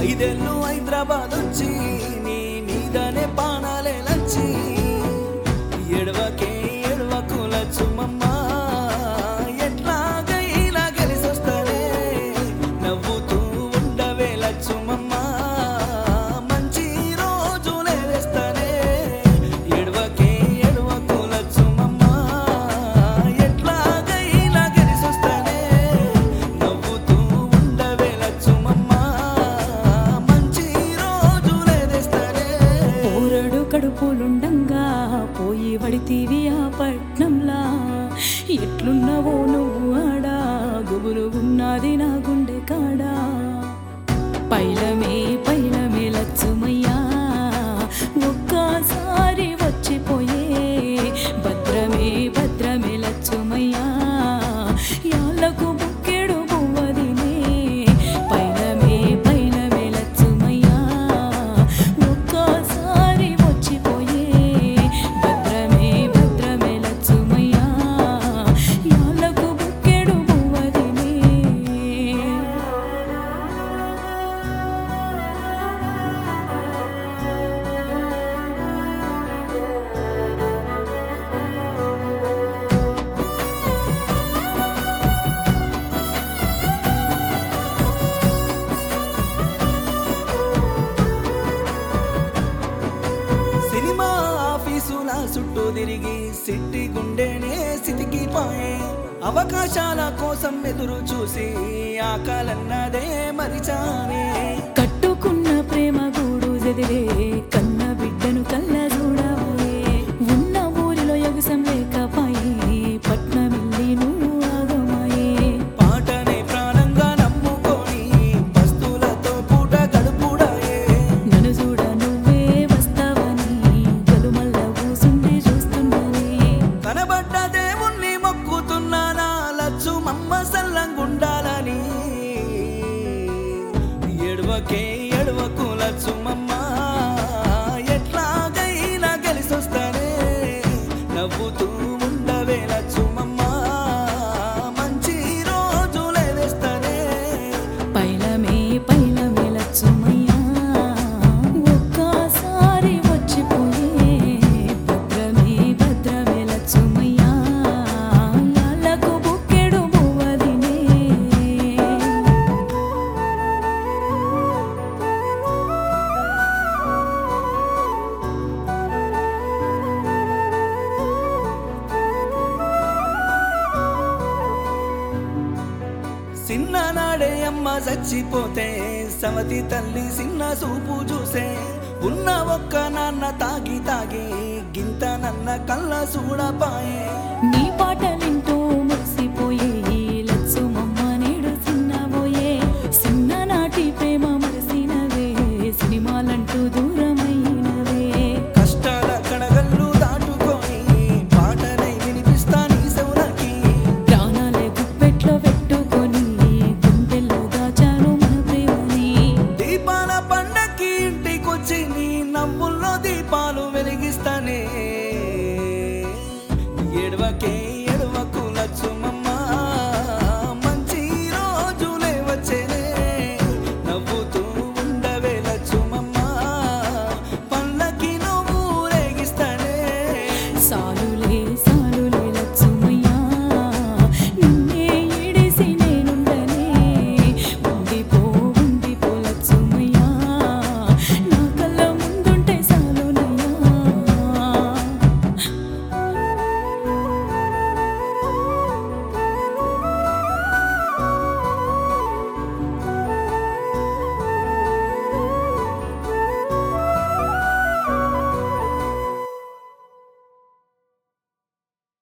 ఐదేళ్ళు హైదరాబాద్ వచ్చి నీ మీదనే పానాలే లచ్చి ఎడవకే ఎడవకు లచ్చుమమ్మ ఎట్లాగైనా గెలిసొస్తానే నవ్వుతూ ఉండవే లచ్చుమమ్మ మంచి రోజులే వేస్తానే ఎడవకే ఎడవకు లచ్చుమమ్మ ఎట్లాగైనా గెలిసొస్తానే నవ్వుతూ ఉండవే లచ్చుమమ్మ మంచి రోజులే తెస్తానే పోరడు కడుపులుండంగా పోయి వడితీవి ఆ పట్నంలా ఎట్లున్నావో నువ్వు ఆడా గుబురుగున్నది నా గుండె కాడా పైలమే పైలమే లచ్చుమయ్యా ఒక్కసారి వచ్చిపోయే భద్రమే భద్రమే లచ్చుమయ్యా యాళ్ళకు బుక్కెడు బువ్వదినే పైలమే పైలమే లచ్చుమయ్యా ఒక్కసారి వచ్చిపోయే భద్రమే భద్రమే లచ్చుమయ్యా యాళ్ళకు బుక్కెడు బువ్వదినే సినిమా ఆఫీసుల చుట్టూ తిరిగి సిట్టి గుండెనే సిటికి పాయే అవకాశాల కోసం ఎదురు చూసి ఆకాలన్నదే మరిచానే కట్టుకున్న ప్రేమ గూడు జదిరే కన్న బిడ్డను కళ్ళ చూడవే ఉన్న ఊరిలో ఎగసం లేకపాయే పట్నమిల్లి నువ్వు ఆగమాయే పాటనే ప్రాణంగా నమ్ముకొని వస్తువులతో పూట గడుపుడాయే నన్ను చూడ నువ్వే వస్తావని గలుమల్ల కూసుండి చూస్తున్నానే కనబడ్డ దేవుణ్ణి మొక్కుతున్నానా లచ్చు మమ్మ సల్లంగుండాలని ఎడవకే ఎడవకు లచ్చు మమ్మ ఎట్లాగైనా గెలిసొస్తానే నవ్వుతూ ఉండవే లచ్చు మమ్మ మంచి రోజులే వేస్తానే పైలమే పైలమే లచ్చుమయ్యా ఒక్కసారి వచ్చిపోయే భద్రమే భద్రమే లచ్చుమయ్యా యాళ్ళకు బుక్కెడు బువ్వదినే చిన్ననాడే అమ్మ చచ్చిపోతే సవతి తల్లి చిన్న చూపు చూసే ఉన్న ఒక్క నాన్న తాగి తాగి గింత నన్న కళ్ళ చూడపాయే నీ పాట